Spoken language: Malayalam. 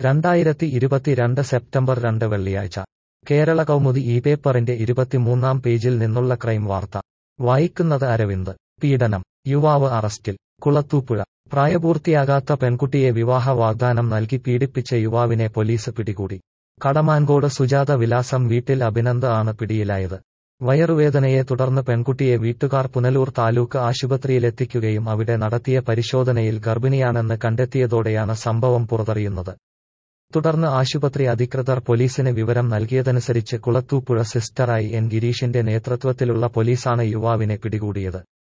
രണ്ടായിരത്തി ഇരുപത്തിരണ്ട് സെപ്റ്റംബർ രണ്ട് വെള്ളിയാഴ്ച കേരള കൗമുദി ഈ പേപ്പറിന്റെ ഇരുപത്തിമൂന്നാം പേജിൽ നിന്നുള്ള ക്രൈം വാർത്ത വായിക്കുന്നത് അരവിന്ദ് പീഡനം യുവാവ് അറസ്റ്റിൽ കുളത്തൂപ്പുഴ പ്രായപൂർത്തിയാകാത്ത പെൺകുട്ടിയെ വിവാഹ വാഗ്ദാനം നൽകി പീഡിപ്പിച്ച യുവാവിനെ പോലീസ് പിടികൂടി കടമാൻകോട് സുജാത വിലാസം വീട്ടിൽ അഭിനന്ദ് ആണ് പിടിയിലായത് വയറുവേദനയെ തുടർന്ന് പെൺകുട്ടിയെ വീട്ടുകാർ പുനലൂർ താലൂക്ക് ആശുപത്രിയിലെത്തിക്കുകയും അവിടെ നടത്തിയ പരിശോധനയിൽ ഗർഭിണിയാണെന്ന് കണ്ടെത്തിയതോടെയാണ് സംഭവം പുറത്തറിയുന്നത് തുടർന്ന് ആശുപത്രി അധികൃതർ പോലീസിന് വിവരം നൽകിയതനുസരിച്ച് കുളത്തൂപ്പുഴ സിസ്റ്ററായി എൻ ഗിരീഷിന്റെ നേതൃത്വത്തിലുള്ള പോലീസാണ് യുവാവിനെ പിടികൂടിയത്